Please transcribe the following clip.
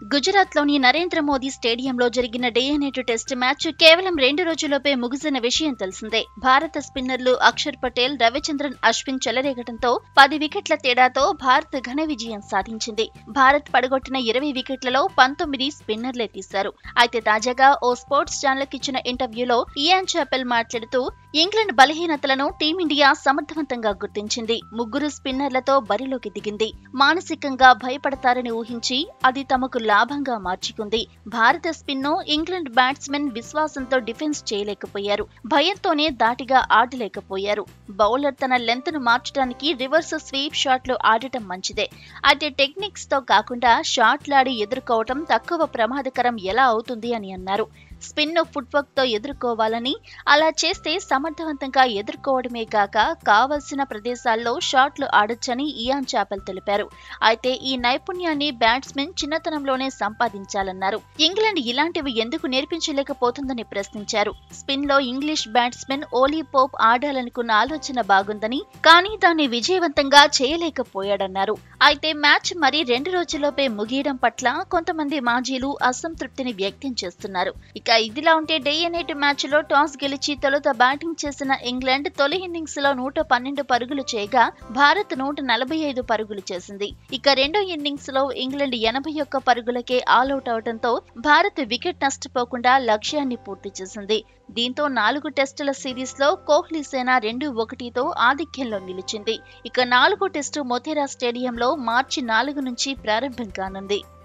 గుజరాత్ లోని నరేంద్ర మోదీ స్టేడియంలో జరిగిన డే నైట్ టెస్ట్ మ్యాచ్ కేవలం రెండు రోజుల్లోపే ముగిసిన విషయం తెలిసిందే భారత స్పిన్నర్లు అక్షర్ పటేల్ రవిచంద్రన్ అశ్విన్ చెలరేగడంతో పది వికెట్ల తేడాతో భారత్ ఘన విజయం సాధించింది భారత్ పడగొట్టిన ఇరవై వికెట్లలో పంతొమ్మిది స్పిన్నర్లే తీశారు అయితే తాజాగా ఓ స్పోర్ట్స్ ఛానల్ ఇచ్చిన ఇంటర్వ్యూలో ఇయాన్ చాపెల్ మాట్లాడుతూ ఇంగ్లాండ్ బలహీనతలను టీమిండియా సమర్థవంతంగా గుర్తించింది ముగ్గురు స్పిన్నర్లతో బరిలోకి దిగింది మానసికంగా భయపడతారని ఊహించి అది తమకు లాభంగా మార్చుకుంది భారత స్పిన్ను ఇంగ్లాండ్ బ్యాట్స్మెన్ విశ్వాసంతో డిఫెన్స్ చేయలేకపోయారు భయంతోనే దాటిగా ఆడలేకపోయారు బౌలర్ తన లెంత్ ను మార్చడానికి రివర్స్ స్వీప్ షాట్లు ఆడటం మంచిదే అయితే టెక్నిక్స్ తో కాకుండా షాట్లాడి ఎదుర్కోవటం తక్కువ ప్రమాదకరం ఎలా అవుతుంది అని అన్నారు స్పిన్ ను ఫుట్వర్క్ తో ఎదుర్కోవాలని అలా చేస్తే సమర్థవంతంగా ఎదుర్కోవడమే కాక కావలసిన ప్రదేశాల్లో షాట్లు ఆడొచ్చని ఇయాన్ చాపెల్ తెలిపారు అయితే ఈ నైపుణ్యాన్ని బ్యాట్స్మెన్ చిన్నతనంలోనే సంపాదించాలన్నారు ఇంగ్లాండ్ ఇలాంటివి ఎందుకు నేర్పించలేకపోతుందని ప్రశ్నించారు స్పిన్ లో ఇంగ్లీష్ బ్యాట్స్మెన్ ఓలీ పోప్ ఆడాలనుకున్న ఆలోచన బాగుందని కానీ దాన్ని విజయవంతంగా చేయలేకపోయాడన్నారు అయితే మ్యాచ్ మరి రెండు రోజుల్లోపే ముగియడం పట్ల కొంతమంది మాజీలు అసంతృప్తిని వ్యక్తం చేస్తున్నారు ఇక ఇదిలా ఉంటే డే నైట్ మ్యాచ్ లో టాస్ గెలిచి తొలుత బ్యాటింగ్ చేసిన ఇంగ్లాండ్ తొలి ఇన్నింగ్స్ లో నూట పన్నెండు పరుగులు చేయగా భారత్ నూట నలభై ఐదు పరుగులు చేసింది ఇక రెండో ఇన్నింగ్స్ లో ఇంగ్లాండ్ ఎనభై ఒక్క పరుగులకే ఆల్అౌట్ అవడంతో భారత్ వికెట్ నష్టపోకుండా లక్ష్యాన్ని పూర్తి చేసింది దీంతో నాలుగు టెస్టుల సిరీస్ లో కోహ్లీ సేన రెండు ఒకటితో ఆధిక్యంలో నిలిచింది ఇక నాలుగో టెస్టు మొతేరా స్టేడియంలో మార్చి నాలుగు నుంచి ప్రారంభం కానుంది